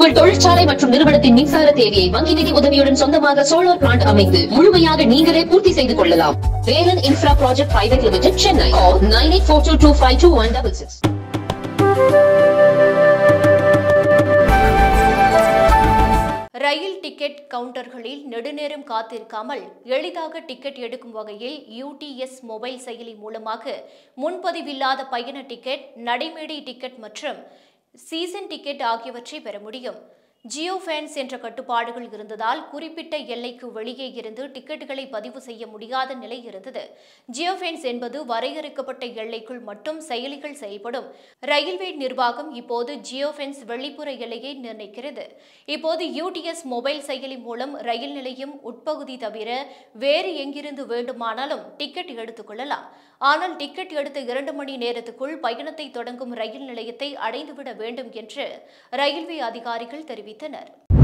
உங்கள் தொழிற்சாலை மற்றும் நிறுவனத்தின் மின்சார தேவையை வங்கி நிதி உதவியுடன் சொந்தமாக சோலார் பிளான்ட் அமைத்து முழுமையாக நீங்களே பூர்த்தி செய்து கொள்ளலாம் Velan infra project private limited Chennai nine eight four two two five two one double six ரயில் டிக்கெட் கவுண்டர்களில் நெடுநேரம் காத்திருக்காமல் எளிதாக டிக்கெட் எடுக்கும் வகையில் யூடிஎஸ் மொபைல் செயலி மூலமாக முன்பதிவில்லாத பயண டிக்கெட் நடைமேடை டிக்கெட் மற்றும் சீசன் டிக்கெட் ஆகியவற்றை பெற முடியும் ஜியோ ஃபேன்ஸ் என்ற கட்டுப்பாடுகள் இருந்ததால் குறிப்பிட்ட எல்லைக்கு வெளியே இருந்து டிக்கெட்டுகளை பதிவு செய்ய முடியாத நிலை இருந்தது ஜியோ ஃபேன்ஸ் என்பது வரையறுக்கப்பட்ட எல்லைக்குள் மட்டும் செயலிகள் செயல்படும் ரயில்வே நிர்வாகம் இப்போது ஜியோ ஃபென்ஸ் வெளிப்புற எல்லையை நிர்ணயிக்கிறது இப்போது யூடிஎஸ் மொபைல் செயலி மூலம் ரயில் நிலையம் உட்பகுதி தவிர வேறு எங்கிருந்து வேண்டுமானாலும் டிக்கெட் எடுத்துக்கொள்ளலாம் ஆனால் டிக்கெட் எடுத்த இரண்டு மணி நேரத்துக்குள் பயணத்தை தொடங்கும் ரயில் நிலையத்தை அடைந்துவிட வேண்டும் என்று ரயில்வே அதிகாரிகள் தெரிவித்தனர்